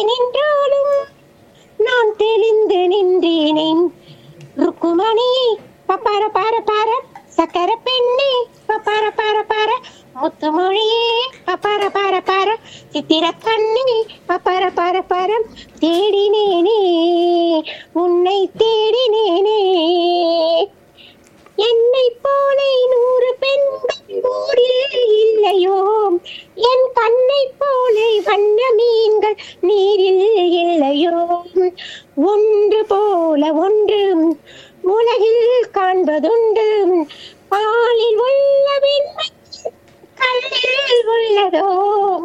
நின்றாலும் நான் தெளிந்து நின்றேனேன் ருக்குமணி பப்பார பார பார சக்கர பெண்ணே பப்பார பார பார முத்துமொழியே பப்பார பார பார சித்திர கண்ணே பப்பார பார பார தேடினேனே உன்னை தேடினேனே என்னை போலே நூறு பெண்கள் ஊரில் இல்லையோ என் கண்ணை போலே வண்ண மீன்கள் நீரில் இல்லையோ ஒன்று போல ஒன்று உலகில் காண்பதுண்டு பாலில் உள்ள வெண்மை கல்லில் உள்ளதோ